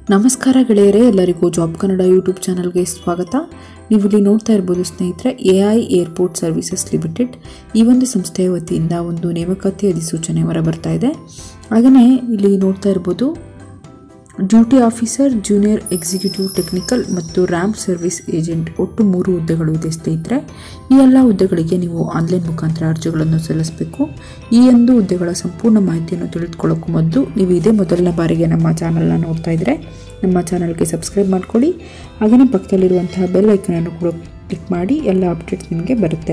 ನಮಸ್ಕಾರ ಗೆಳೆಯರೇ ಎಲ್ಲರಿಗೂ ಜಾಬ್ ಕನ್ನಡ ಯೂಟ್ಯೂಬ್ ಚಾನಲ್ಗೆ ಸ್ವಾಗತ ನೀವು ಇಲ್ಲಿ ನೋಡ್ತಾ ಇರ್ಬೋದು ಸ್ನೇಹಿತರೆ A I airport services limited ಈ ಒಂದು ಸಂಸ್ಥೆಯ ವತಿಯಿಂದ ಒಂದು ನೇಮಕಾತಿ ಅಧಿಸೂಚನೆ ಹೊರ ಬರ್ತಾ ಇದೆ ಹಾಗೆಯೇ ಇಲ್ಲಿ ನೋಡ್ತಾ ಇರ್ಬೋದು duty officer junior executive technical ಮತ್ತು ರ್ಯಾಂಪ್ ಸರ್ವಿಸ್ ಏಜೆಂಟ್ ಒಟ್ಟು ಮೂರು ಹುದ್ದೆಗಳು ಇದೆ ಸ್ನೇಹಿತರೆ ಈ ಎಲ್ಲ ಹುದ್ದೆಗಳಿಗೆ ನೀವು ಆನ್ಲೈನ್ ಮುಖಾಂತರ ಅರ್ಜಿಗಳನ್ನು ಸಲ್ಲಿಸಬೇಕು ಈ ಒಂದು ಹುದ್ದೆಗಳ ಸಂಪೂರ್ಣ ಮಾಹಿತಿಯನ್ನು ತಿಳಿದುಕೊಳ್ಳೋಕ್ಕೂ ಮೊದಲು ನೀವು ಇದೇ ಮೊದಲನೇ ಬಾರಿಗೆ ನಮ್ಮ ಚಾನಲ್ನ ನೋಡ್ತಾ ಇದ್ದರೆ ನಮ್ಮ ಚಾನಲ್ಗೆ ಸಬ್ಸ್ಕ್ರೈಬ್ ಮಾಡ್ಕೊಳ್ಳಿ ಹಾಗೆಯೇ ಪಕ್ಕದಲ್ಲಿರುವಂತಹ ಬೆಲ್ ಐಕನನ್ನು ಕೂಡ ಕ್ಲಿಕ್ ಮಾಡಿ ಎಲ್ಲ ಅಪ್ಡೇಟ್ಸ್ ನಿಮಗೆ ಬರುತ್ತೆ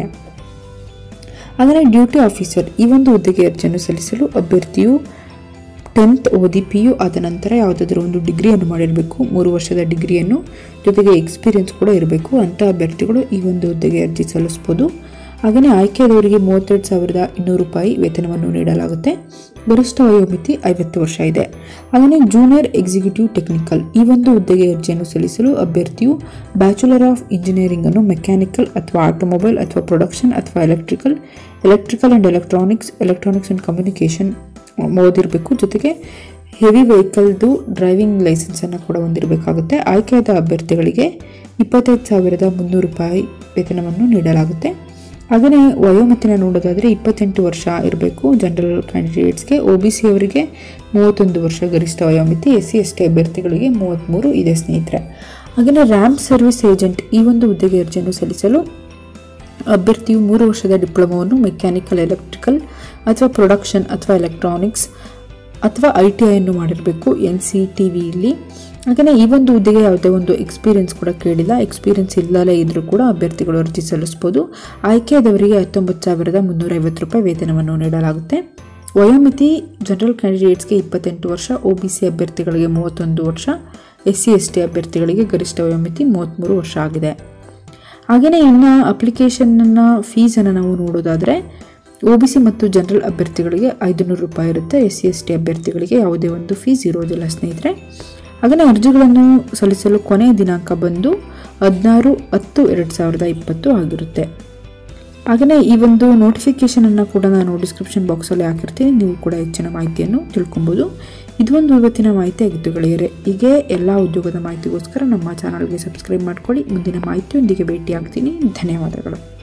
ಆದರೆ ಡ್ಯೂಟಿ ಆಫೀಸರ್ ಈ ಒಂದು ಹುದ್ದೆಗೆ ಅರ್ಜಿಯನ್ನು ಸಲ್ಲಿಸಲು ಅಭ್ಯರ್ಥಿಯು ಟೆಂತ್ ಓದಿ ಪಿ ಯು ಆದ ನಂತರ ಯಾವುದಾದ್ರೂ ಒಂದು ಡಿಗ್ರಿಯನ್ನು ಮಾಡಿರಬೇಕು ಮೂರು ವರ್ಷದ ಡಿಗ್ರಿಯನ್ನು ಜೊತೆಗೆ ಎಕ್ಸ್ಪೀರಿಯನ್ಸ್ ಕೂಡ ಇರಬೇಕು ಅಂಥ ಅಭ್ಯರ್ಥಿಗಳು ಈ ಒಂದು ಹುದ್ದೆಗೆ ಅರ್ಜಿ ಸಲ್ಲಿಸ್ಬೋದು ಹಾಗೆಯೇ ಆಯ್ಕೆಯಾದವರಿಗೆ ಮೂವತ್ತೆರಡು ಸಾವಿರದ ಇನ್ನೂರು ರೂಪಾಯಿ ವೇತನವನ್ನು ನೀಡಲಾಗುತ್ತೆ ಗರಿಷ್ಠ ವಯೋಮಿತಿ ಐವತ್ತು ವರ್ಷ ಇದೆ ಹಾಗೆಯೇ ಜೂನಿಯರ್ ಎಕ್ಸಿಕ್ಯೂಟಿವ್ ಟೆಕ್ನಿಕಲ್ ಈ ಒಂದು ಹುದ್ದೆಗೆ ಅರ್ಜಿಯನ್ನು ಸಲ್ಲಿಸಲು ಅಭ್ಯರ್ಥಿಯು ಬ್ಯಾಚುಲರ್ ಆಫ್ ಇಂಜಿನಿಯರಿಂಗ್ ಅನ್ನು ಮೆಕ್ಯಾನಿಕಲ್ ಅಥವಾ ಆಟೋಮೊಬೈಲ್ ಅಥವಾ ಪ್ರೊಡಕ್ಷನ್ ಅಥವಾ electrical electrical and electronics electronics and communication ಓದಿರಬೇಕು ಜೊತೆಗೆ ಹೆವಿ ವೆಹಿಕಲ್ದು ಡ್ರೈವಿಂಗ್ ಲೈಸೆನ್ಸನ್ನು ಕೂಡ ಹೊಂದಿರಬೇಕಾಗುತ್ತೆ ಆಯ್ಕೆಯಾದ ಅಭ್ಯರ್ಥಿಗಳಿಗೆ ಇಪ್ಪತ್ತೈದು ಸಾವಿರದ ಮುನ್ನೂರು ರೂಪಾಯಿ ವೇತನವನ್ನು ನೀಡಲಾಗುತ್ತೆ ಹಾಗೆಯೇ ವಯೋಮಿತಿನ ನೋಡೋದಾದರೆ ಇಪ್ಪತ್ತೆಂಟು ವರ್ಷ ಇರಬೇಕು ಜನರಲ್ ಕ್ಯಾಂಡಿಡೇಟ್ಸ್ಗೆ ಒ ಬಿ ಸಿ ಅವರಿಗೆ ಮೂವತ್ತೊಂದು ವರ್ಷ ಗರಿಷ್ಠ ವಯೋಮಿತಿ ಎಸ್ ಸಿ ಎಸ್ ಟಿ ಅಭ್ಯರ್ಥಿಗಳಿಗೆ ಮೂವತ್ತ್ಮೂರು ಇದೆ ಸ್ನೇಹಿತರೆ ಹಾಗೆಯೇ ರ್ಯಾಂಪ್ ಸರ್ವಿಸ್ ಏಜೆಂಟ್ ಈ ಒಂದು ಹುದ್ದೆಗೆ ಅರ್ಜಿಯನ್ನು ಸಲ್ಲಿಸಲು ಅಭ್ಯರ್ಥಿಯು ಮೂರು ವರ್ಷದ ಡಿಪ್ಲೊಮೊವನ್ನು ಮೆಕ್ಯಾನಿಕಲ್ ಎಲೆಕ್ಟ್ರಿಕಲ್ ಅಥವಾ ಪ್ರೊಡಕ್ಷನ್ ಅಥವಾ ಎಲೆಕ್ಟ್ರಾನಿಕ್ಸ್ ಅಥವಾ ಐ ಟಿ ಐಯನ್ನು ಮಾಡಿರಬೇಕು ಎನ್ ಸಿ ಟಿ ವಿಯಲ್ಲಿ ಹಾಗೆಯೇ ಈ ಒಂದು ಹುದ್ದೆಗೆ ಯಾವುದೇ ಒಂದು ಎಕ್ಸ್ಪೀರಿಯನ್ಸ್ ಕೂಡ ಕೇಳಿಲ್ಲ ಎಕ್ಸ್ಪೀರಿಯನ್ಸ್ ಇಲ್ಲದೇ ಇದ್ದರೂ ಕೂಡ ಅಭ್ಯರ್ಥಿಗಳು ಅರ್ಜಿ ಸಲ್ಲಿಸ್ಬೋದು ಆಯ್ಕೆಯಾದವರಿಗೆ ಹತ್ತೊಂಬತ್ತು ಸಾವಿರದ ಮುನ್ನೂರೈವತ್ತು ರೂಪಾಯಿ ವೇತನವನ್ನು ನೀಡಲಾಗುತ್ತೆ ವಯೋಮಿತಿ ಜನರಲ್ ಕ್ಯಾಂಡಿಡೇಟ್ಸ್ಗೆ ಇಪ್ಪತ್ತೆಂಟು ವರ್ಷ ಒ ಬಿ ಸಿ ಅಭ್ಯರ್ಥಿಗಳಿಗೆ ಮೂವತ್ತೊಂದು ವರ್ಷ ಎಸ್ ಸಿ ಎಸ್ ಟಿ ಅಭ್ಯರ್ಥಿಗಳಿಗೆ ಗರಿಷ್ಠ ವಯೋಮಿತಿ ಮೂವತ್ತ್ಮೂರು ವರ್ಷ ಆಗಿದೆ ಹಾಗೆಯೇ ಇನ್ನು ಅಪ್ಲಿಕೇಶನ್ನ ಫೀಸನ್ನು ನಾವು ನೋಡೋದಾದರೆ ಒ ಬಿ ಸಿ ಮತ್ತು ಜನರಲ್ ಅಭ್ಯರ್ಥಿಗಳಿಗೆ ಐದುನೂರು ರೂಪಾಯಿ ಇರುತ್ತೆ ಎಸ್ ಸಿ ಎಸ್ ಟಿ ಅಭ್ಯರ್ಥಿಗಳಿಗೆ ಯಾವುದೇ ಒಂದು ಫೀಸ್ ಇರೋದಿಲ್ಲ ಸ್ನೇಹಿತರೆ ಹಾಗೆಯೇ ಅರ್ಜಿಗಳನ್ನು ಸಲ್ಲಿಸಲು ಕೊನೆಯ ದಿನಾಂಕ ಬಂದು ಹದಿನಾರು ಹತ್ತು ಎರಡು ಸಾವಿರದ ಇಪ್ಪತ್ತು ಆಗಿರುತ್ತೆ ಹಾಗೆಯೇ ಈ ಒಂದು ನೋಟಿಫಿಕೇಷನನ್ನು ಕೂಡ ನಾನು ಡಿಸ್ಕ್ರಿಪ್ಷನ್ ಬಾಕ್ಸಲ್ಲಿ ಹಾಕಿರ್ತೀನಿ ನೀವು ಕೂಡ ಹೆಚ್ಚಿನ ಮಾಹಿತಿಯನ್ನು ತಿಳ್ಕೊಬೋದು ಇದು ಒಂದು ಇವತ್ತಿನ ಮಾಹಿತಿ ಆಗಿತ್ತು ಗೆಳೆಯರೆ ಹೀಗೆ ಎಲ್ಲ ಉದ್ಯೋಗದ ಮಾಹಿತಿಗೋಸ್ಕರ ನಮ್ಮ ಚಾನಲ್ಗೆ ಸಬ್ಸ್ಕ್ರೈಬ್ ಮಾಡ್ಕೊಳ್ಳಿ ಮುಂದಿನ ಮಾಹಿತಿಯೊಂದಿಗೆ ಭೇಟಿ ಆಗ್ತೀನಿ ಧನ್ಯವಾದಗಳು